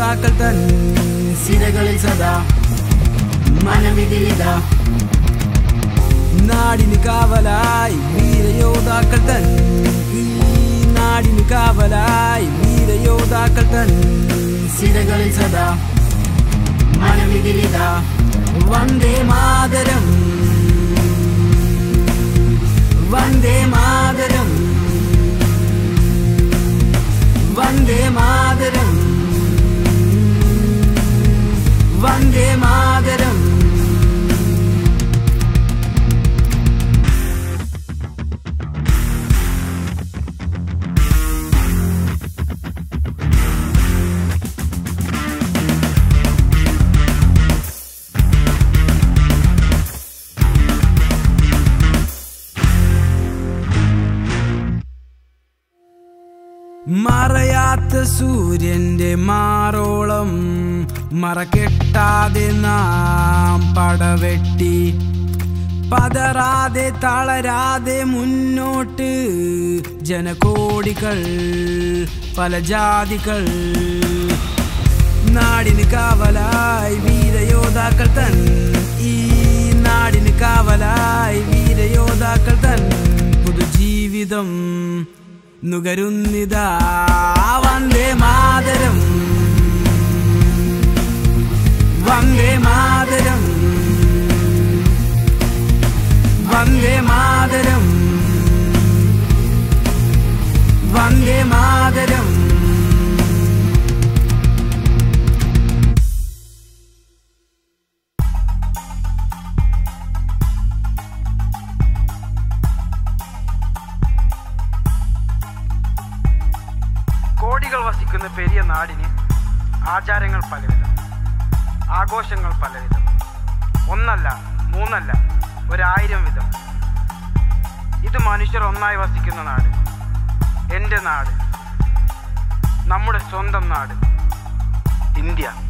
വീരയോദ്ധാക്കൾ തൻ സിരകളിൽ സദാ മനമിതിലിത നാടിന് കാവലായി വീരയോദ്ധാക്കൾ തൻ ഈ നാടിന് കാവലായി വീരയോദ്ധാക്കൾ തൻ സിരകളിൽ സദാ മനമിതിലിത വന്ദേ മാതരം വന്ദേ മാതരം വന്ദേ മാതരം വന്ദേ മാതരം മറയാത്ത സൂര്യന്റെ മാറോളം മറകെട്ടാതെ നാം പടവെട്ടി പതറാതെ തളരാതെ മുന്നോട്ട് ജനകോടികൾ പല ജാതികൾ നാടിന് കാവലായി വീരയോദ്ധാക്കൾ തൻ ഈ നാടിന് കാവലായി വീരയോദ്ധാക്കൾ തൻ പുതുജീവിതം നുകരുന്നിതാ വന്ദേ മാതരം വന്ദേ മാതരം വന്ദേ മാതരം വന്ദേ മാതരം കോടികൾ വസിക്കുന്ന പെരിയ നാടിന് ആചാരങ്ങൾ പലവിധം ആഘോഷങ്ങൾ പലവിധം ഒന്നല്ല മൂന്നല്ല ഒരായിരം വിധം ഇത് മനുഷ്യർ ഒന്നായി വസിക്കുന്ന നാട് എൻ്റെ നാട് നമ്മുടെ സ്വന്തം നാട് ഇന്ത്യ